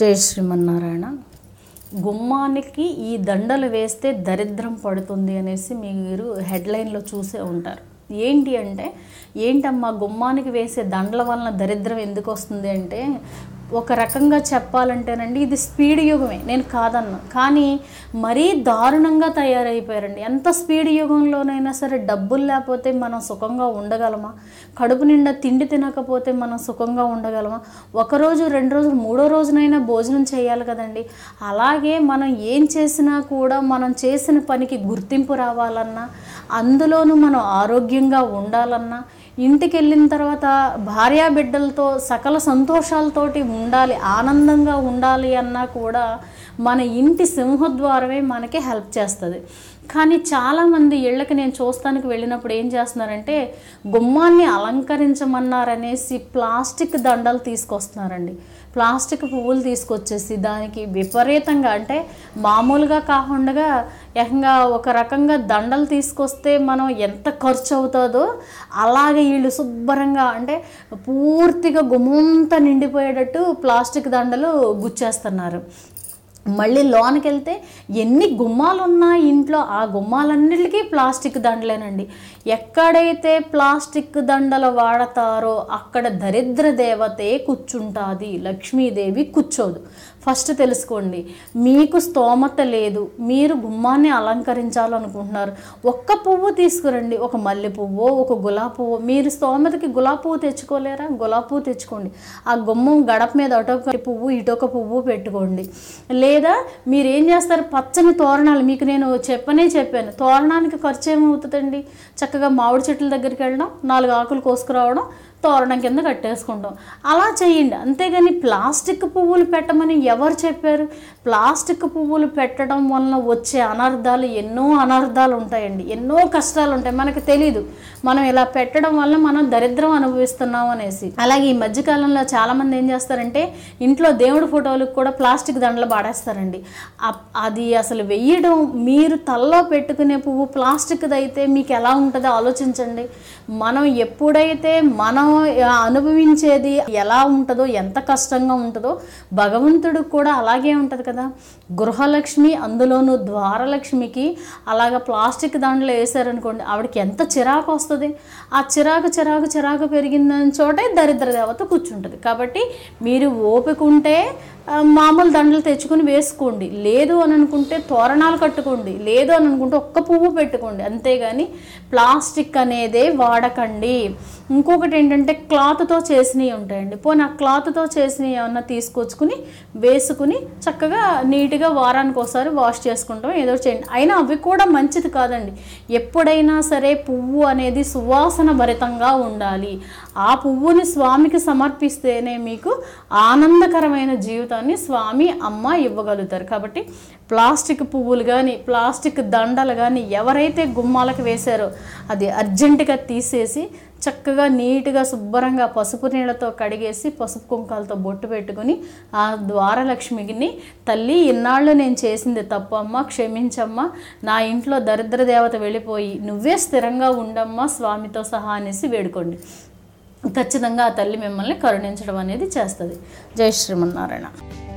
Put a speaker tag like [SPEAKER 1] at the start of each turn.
[SPEAKER 1] జై శ్రీమన్నారాయణ గుమ్మానికి ఈ దండలు వేస్తే దరిద్రం పడుతుంది అనేసి మీరు హెడ్లైన్లో చూసే ఉంటారు ఏంటి అంటే ఏంటమ్మా గుమ్మానికి వేసే దండల వలన దరిద్రం ఎందుకు వస్తుంది అంటే ఒక రకంగా చెప్పాలంటేనండి ఇది స్పీడ్ యుగమే నేను కాదన్నా కానీ మరీ దారుణంగా తయారైపోయారండి ఎంత స్పీడ్ యుగంలోనైనా సరే డబ్బులు లేకపోతే మనం సుఖంగా ఉండగలమా కడుపు నిండా తిండి తినకపోతే మనం సుఖంగా ఉండగలమా ఒకరోజు రెండు రోజులు మూడో రోజునైనా భోజనం చేయాలి కదండి అలాగే మనం ఏం చేసినా కూడా మనం చేసిన పనికి గుర్తింపు రావాలన్నా అందులోనూ మనం ఆరోగ్యంగా ఉండాలన్నా ఇంటికి వెళ్ళిన తర్వాత భార్యా బిడ్డలతో సకల సంతోషాలతోటి ఉండాలి ఆనందంగా ఉండాలి అన్నా కూడా మన ఇంటి సింహద్వారమే మనకి హెల్ప్ చేస్తుంది కానీ చాలామంది ఇళ్ళకి నేను చూస్తానికి వెళ్ళినప్పుడు ఏం చేస్తున్నారంటే గుమ్మాన్ని అలంకరించమన్నారనేసి ప్లాస్టిక్ దండలు తీసుకొస్తున్నారండి ప్లాస్టిక్ పువ్వులు తీసుకొచ్చేసి దానికి విపరీతంగా అంటే మామూలుగా కాకుండా ఏకంగా ఒక రకంగా దండలు తీసుకొస్తే మనం ఎంత ఖర్చు అవుతుందో అలాగే వీళ్ళు శుభ్రంగా అంటే పూర్తిగా గుమ్మంతా నిండిపోయేటట్టు ప్లాస్టిక్ దండలు గుచ్చేస్తున్నారు మళ్ళీ లోనికి వెళ్తే ఎన్ని గుమ్మాలు ఉన్నా ఇంట్లో ఆ గుమ్మాలన్నిటికీ ప్లాస్టిక్ దండలేనండి ఎక్కడైతే ప్లాస్టిక్ దండలు వాడతారో అక్కడ దరిద్ర దేవతే కూర్చుంటుంది లక్ష్మీదేవి కూర్చోదు ఫస్ట్ తెలుసుకోండి మీకు స్తోమత లేదు మీరు గుమ్మాన్ని అలంకరించాలనుకుంటున్నారు ఒక్క పువ్వు తీసుకురండి ఒక మల్లె పువ్వు ఒక గులాబీ పువ్వు మీరు స్తోమతకి గులాబీ పువ్వు తెచ్చుకోలేరా గులాబీ పువ్వు తెచ్చుకోండి ఆ గుమ్మం గడప మీద అటొక పువ్వు ఇటొక పువ్వు పెట్టుకోండి లేదా మీరు ఏం చేస్తారు పచ్చని తోరణాలు మీకు నేను చెప్పనే చెప్పాను తోరణానికి ఖర్చు ఏమవుతుందండి చక్కగా మామిడి చెట్ల దగ్గరికి వెళ్ళడం నాలుగు ఆకులు కోసుకురావడం తోరణం కింద కట్టేసుకుంటాం అలా చేయండి అంతేగాని ప్లాస్టిక్ పువ్వులు పెట్టమని ఎవరు చెప్పారు ప్లాస్టిక్ పువ్వులు పెట్టడం వలన వచ్చే అనర్థాలు ఎన్నో అనర్థాలు ఉంటాయండి ఎన్నో కష్టాలు ఉంటాయి మనకు తెలీదు మనం ఇలా పెట్టడం వల్ల మనం దరిద్రం అనుభవిస్తున్నాం అనేసి అలాగే ఈ మధ్యకాలంలో చాలామంది ఏం చేస్తారంటే ఇంట్లో దేవుడి ఫోటోలకు కూడా ప్లాస్టిక్ దండలు పాడేస్తారండి అప్- అది అసలు వెయ్యడం మీరు తల్లో పెట్టుకునే పువ్వు ప్లాస్టిక్ది అయితే మీకు ఎలా ఉంటుందో ఆలోచించండి మనం ఎప్పుడైతే మనం ఆ, అనుభవించేది ఎలా ఉంటుందో ఎంత కష్టంగా ఉంటుందో భగవంతుడికి కూడా అలాగే ఉంటుంది కదా గృహలక్ష్మి అందులోనూ ద్వారలక్ష్మికి అలాగ ప్లాస్టిక్ దాంట్లో వేసారనుకోండి ఆవిడకి ఎంత చిరాకు వస్తుంది ఆ చిరాకు చిరాకు చిరాకు పెరిగిందని చోటే దరిద్ర దేవత కూర్చుంటుంది కాబట్టి మీరు ఓపిక ఉంటే ఆ, మామూలు దండలు తెచ్చుకుని వేసుకోండి లేదు అని అనుకుంటే తోరణాలు కట్టుకోండి లేదు అని అనుకుంటే ఒక్క పువ్వు పెట్టుకోండి అంతేగాని ప్లాస్టిక్ అనేదే వాడకండి ఇంకొకటి ఏంటంటే క్లాత్తో చేసినవి ఉంటాయండి పోనీ ఆ క్లాత్తో చేసినవి ఏమన్నా తీసుకొచ్చుకుని వేసుకుని చక్కగా నీట్గా వారానికి ఒకసారి వాష్ చేసుకుంటాం ఏదో ఒకటి చేయండి అయినా అవి కూడా మంచిది కాదండి ఎప్పుడైనా సరే పువ్వు అనేది సువాసన భరితంగా ఉండాలి ఆ పువ్వుని స్వామికి సమర్పిస్తేనే మీకు ఆనందకరమైన జీవితాన్ని స్వామి అమ్మ ఇవ్వగలుగుతారు కాబట్టి ప్లాస్టిక్ పువ్వులు కానీ ప్లాస్టిక్ దండలు కానీ ఎవరైతే గుమ్మాలకు వేశారో అది అర్జెంటుగా తీసేసి చక్కగా నీట్గా శుభ్రంగా పసుపు నీళ్ళతో కడిగేసి పసుపు కుంకాలతో బొట్టు పెట్టుకుని ఆ ద్వారలక్ష్మిని తల్లి ఇన్నాళ్ళు నేను చేసింది తప్పు అమ్మ క్షమించమ్మా నా ఇంట్లో దరిద్ర దేవత వెళ్ళిపోయి నువ్వే స్థిరంగా ఉండమ్మా స్వామితో సహా అనేసి వేడుకోండి ఖచ్చితంగా ఆ తల్లి మిమ్మల్ని కరుణించడం అనేది చేస్తుంది జై శ్రీమన్నారాయణ